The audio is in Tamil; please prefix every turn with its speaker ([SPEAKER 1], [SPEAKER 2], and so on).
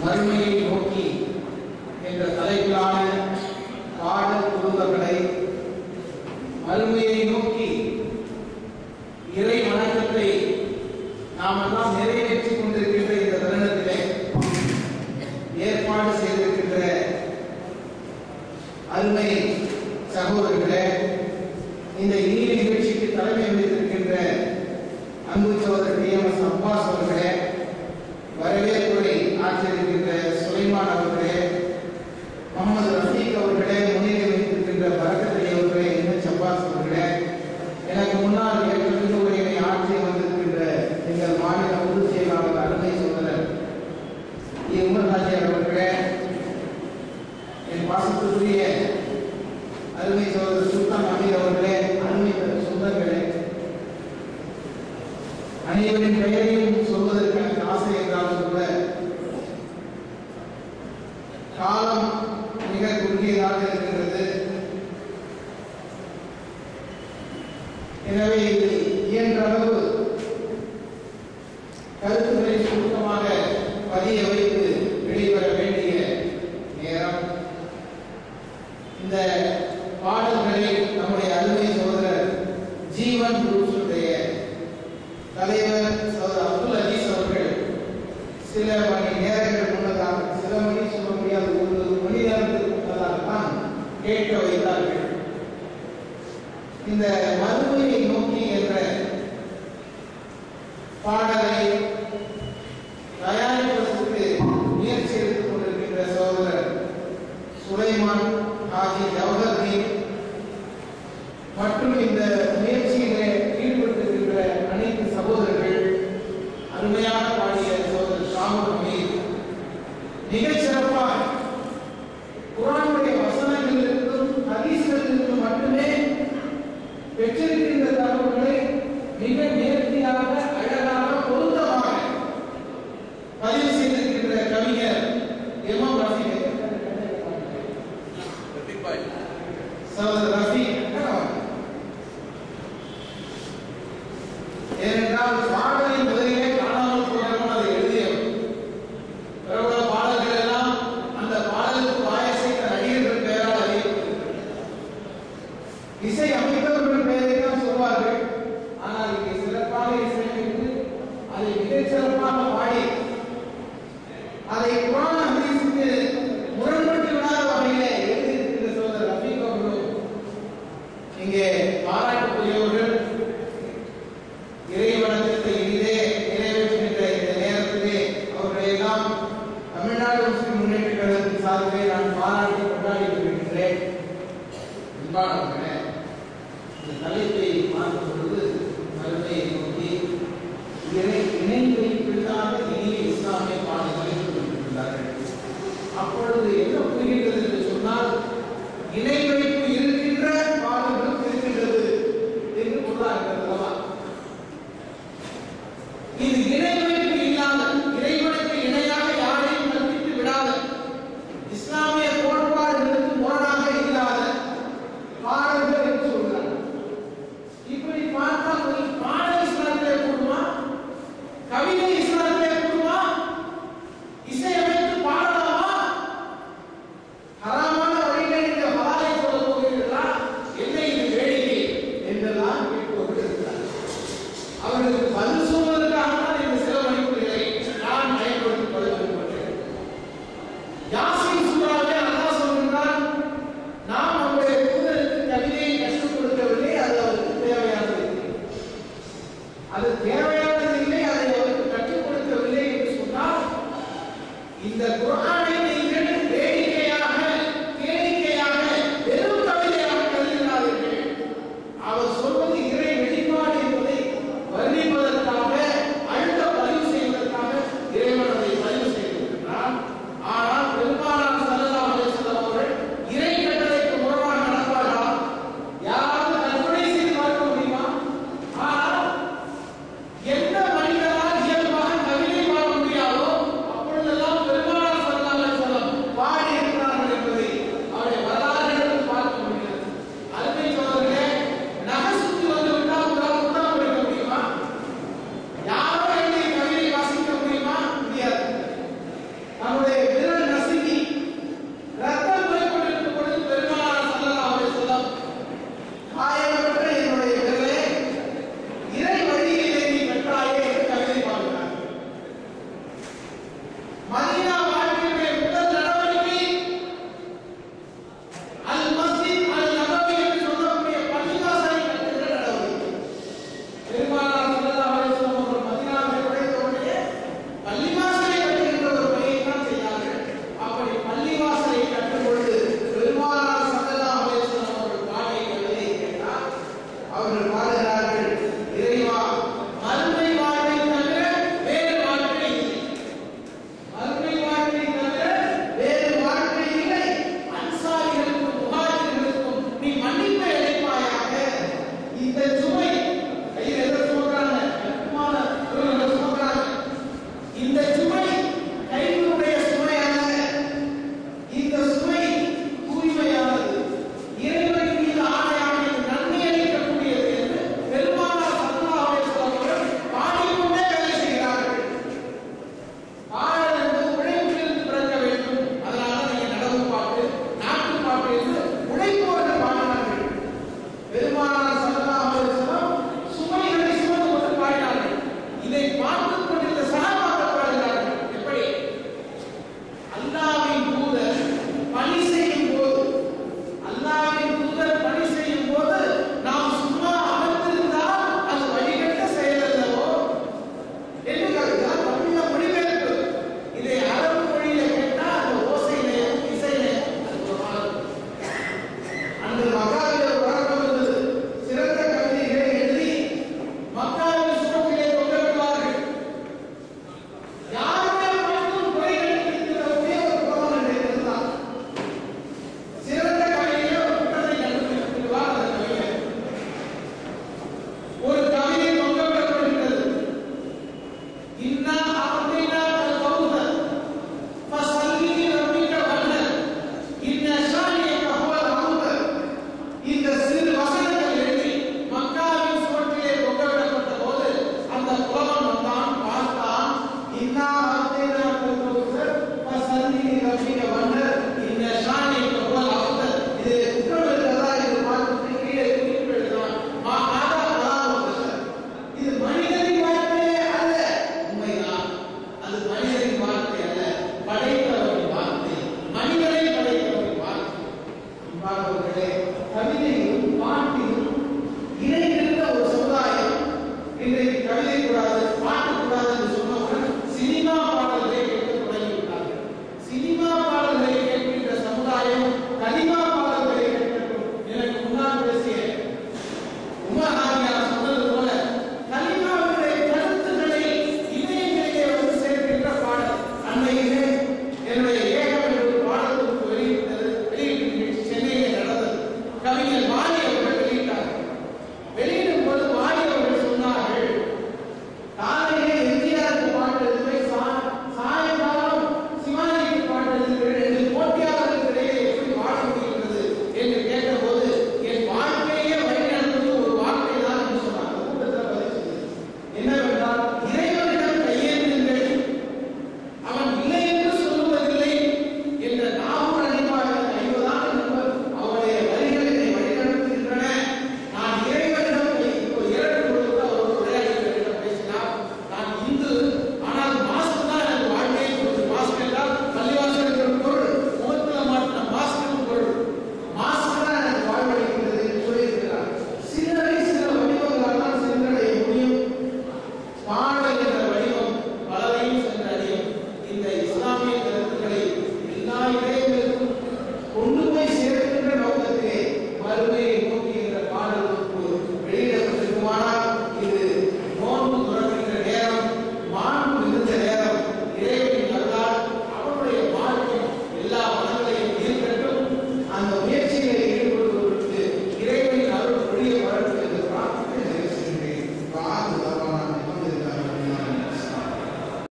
[SPEAKER 1] மறுமையை நோக்கி என்ற தலைப்பிலான பாடல் குழுக்களை மறுமையை நோக்கி இறை வணக்கத்தை நாமெல்லாம் நிறைவேற்றிக் கொண்டிருக்கின்ற இந்த தருணத்திலே ஏற்பாடு செய்திருக்கின்ற அருமை சகோதரர்களே இந்த இனிய நிகழ்ச்சிக்கு தலைமை வைத்திருக்கின்ற அன்பு சகோதரர் டி எம் எஸ் அப்பாஸ் அவர்களே வரவேற்புரை ஆற்றியிருக்கின்ற சுலைமான் அவர்களே முகமது ரஃபீக் அவர்களே முன்னிலை வைத்திருக்கின்ற பரக்கத்தலி அவர்களே என் அப்பாஸ் அவர்களே எனக்கு முன்னால் ஏற்கனவே உரையினை ஆற்றி வந்திருக்கின்ற எங்கள் மாநில பொதுச் செயலாளர் அருமை சகோதரர் இ உமர் ஹாஜியார் அவர்களே என் பாசத்துக்குரிய அருமை சகோதரர் சுல்தான் அமீர் அவர்களே அருமை சொந்தங்களே அனைவரின் பெயரையும் சொல்வதற்கு எனக்கு ஆசை என்றாலும் கூட காலம் மிக குறுகியதாக இருக்கிறது எனவே இது இயன்ற அளவு கருத்துக்களை சுருக்கமாக பதிய வைத்து வெளிவர வேண்டிய நேரம் இந்த பாடல்களை நம்முடைய அருமை சகோதரர் ஜீவன் குரூப்ஸுடைய தலைவர் சகோதரர் அப்துல் அஜீஸ் அவர்கள் சில மணி நேரங்கள் முன்னதாக சில மணி சொல்ல முடியாது ஒரு மணி நேரத்துக்கு முன்னதாகத்தான் கேட்க வைத்தார்கள் இந்த மறுமையை நோக்கி என்ற பாடலை தயாரிப்பதற்கு முயற்சி எடுத்துக் கொண்டிருக்கின்ற சகோதரர் சுலைமான் ஆகிய ஜவஹர்தீன் மற்றும் இந்த முயற்சியிலே ஈடுபட்டிருக்கின்ற அனைத்து சகோதரர்கள் அருமையாக பாடிய சகோதரர் ஷாமுல் அமீர் மிகச் சிறப்பாக குரானுடைய வசனங்களிலிருந்தும் ஹதீஸ்களிலிருந்தும் மட்டுமே பெற்றிருக்கின்ற தகவல்களை மிக நேர்த்தியாக அழகாக பொருத்தமாக பதிவு செய்திருக்கின்ற கவிஞர் எம்எம் ரஃபி சகோதரர் ரஃபி ஏனென்றால் பாடலை முதலிலே காணாமல் போனவன் அதை எழுதியவர் பிரபல பாடல்கள் எல்லாம் அந்த பாடலுக்கு வாயசைத்த நடிகர்கள் பெயரால் அறியப்பட்டிருக்கிறது இசை அமைத்தவர்கள் பெயரை தான் சொல்வார்கள் ஆனால் இங்கே சிறப்பாக இசையமைத்து அதை மிகச் சிறப்பாக பாடி அதை குரான் ஹதீஸுக்கு முரண்பட்டு விடாத வகையிலே எழுதியிருக்கின்ற சோதரர் ரஃபீக் அவர்களும் இங்கே பாராட்டுக்குரியவர்கள் இறை வணக்கத்தை இனிதே நிறைவேற்றுகின்ற இந்த நேரத்திலே அவர்களை எல்லாம் தமிழ்நாடு முஸ்லிம் முன்னேற்ற கழகத்தின் சார்பிலே நான் பாராட்டி கொண்டாடி கொண்டிருக்கின்றேன் அன்பானவர்களே இந்த தலைப்பை பார்க்கும் பொழுது மறுமையை நோக்கி இணை இணை வைப்பில்லாத இனிய இஸ்லாமிய பாடல்களை கொண்டிருக்கிறார்கள் அப்பொழுது என்ன புரிகின்றது என்று சொன்னால் இணை வைப்பு இருக்கின்ற பாடல்களும் இருக்கின்றது என்று பொருளாகிறது அல்லவா இது இணை வைப்பு இல்லாத இறைவனுக்கு இணையாக யாரையும் கற்பித்து விடாத இஸ்லாமிய கோட்பாடுகளுக்கு முரணாக இல்லாத பாடல்கள் என்று சொல்கிறார் இப்படி பார்த்தால் ஒரு பாடல் இஸ்லாத்திலே கூடுமா கவிதை இஸ்லாத்திலே கூடுமா இசையமைத்து பாடலாமா ஹராமான வழிகளை இந்த ஹலாலை சொல்ல போகிறீர்களா என்ன இது வேடிக்கை என்றெல்லாம் கேட்பவர்கள் இருக்கிறார் அவர்களுக்கு பதில் சொல்வதற்காகத்தான் இந்த சில மணிப்புகளை நான் பயன்படுத்திக் கொள்ள விரும்புகிறேன் யாசின் சூறாவிலே அல்லாஹ் சொல்கின்றான் நாம் நம்முடைய தூதருக்கு கவிதையை கற்றுக் கொடுக்கவில்லை அது அவருக்கு தேவையானது இல்லை அது தேவையானது இல்லை அதை அவருக்கு கற்றுக் கொடுக்கவில்லை என்று சொன்னால் இந்த குர்ஆனை நீங்கள் வேடிக்கையாக கேளிக்கையாக வெறும் கவிதையாக கருதினார்கள் அவர் சொல்வது இறை வெளிப்பாடு என்பதை வர்ணிப்பதற்காக அழுத்த பதிவு செய்வதற்காக இறைவன் அதை பதிவு செய்திருக்கிறார் ஆனால் பெருமானார் ஸல்லல்லாஹு அலைஹி வஸல்லம் அவர்கள் இறை கட்டளைக்கு முரணாக நடப்பார்களா யாராவது கற்பனை செய்து பார்க்க முடியுமா ஆனால் எந்த மனிதனால் இயல்பாக கவிதை பாட முடியாதோ அப்பொழுதெல்லாம் பெருமானார் ஆலயம் கனிமா